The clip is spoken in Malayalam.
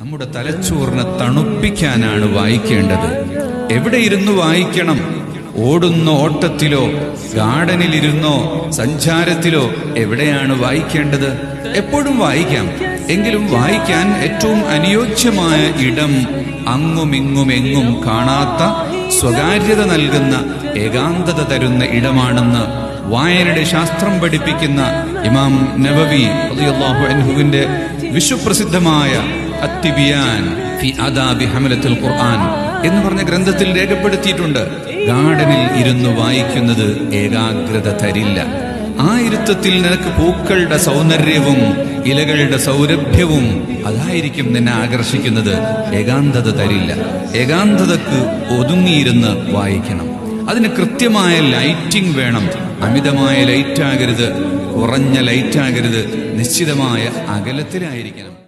നമ്മുടെ തലച്ചോറിനെ തണുപ്പിക്കാനാണ് വായിക്കേണ്ടത് എവിടെ ഇരുന്ന് വായിക്കണം ഓടുന്ന ഓട്ടത്തിലോ ഗാർഡനിലിരുന്നോ സഞ്ചാരത്തിലോ എവിടെയാണ് വായിക്കേണ്ടത് എപ്പോഴും വായിക്കാം എങ്കിലും വായിക്കാൻ ഏറ്റവും അനുയോജ്യമായ ഇടം അങ്ങുമിങ്ങും എങ്ങും കാണാത്ത സ്വകാര്യത നൽകുന്ന ഏകാന്തത തരുന്ന ഇടമാണെന്ന് വായനയുടെ ശാസ്ത്രം പഠിപ്പിക്കുന്ന ഇമാം നബവി റളിയല്ലാഹു അൻഹുവിന്റെ വിശ്വപ്രസിദ്ധമായ അത്തിബിയാൻ ഫി അദാബി ഹമലത്തുൽ ഖുർആൻ എന്ന് പറഞ്ഞ ഗ്രന്ഥത്തിൽ രേഖപ്പെടുത്തിയിട്ടുണ്ട് ഗാർഡനിൽ ഇരുന്ന് വായിക്കുന്നത് ഏകാഗ്രത തരില്ല ആ ഇരുത്തത്തിൽ നിനക്ക് പൂക്കളുടെ സൗന്ദര്യവും ഇലകളുടെ സൗരഭ്യവും അതായിരിക്കും നിന്നെ ആകർഷിക്കുന്നത് ഏകാന്തത തരില്ല ഏകാന്തതക്ക് ഒതുങ്ങിയിരുന്ന് വായിക്കണം അതിന് കൃത്യമായ ലൈറ്റിംഗ് വേണം അമിതമായ ലൈറ്റ് ആകരുത് കുറഞ്ഞ ലൈറ്റ് ആകരുത് നിശ്ചിതമായ അകലത്തിലായിരിക്കണം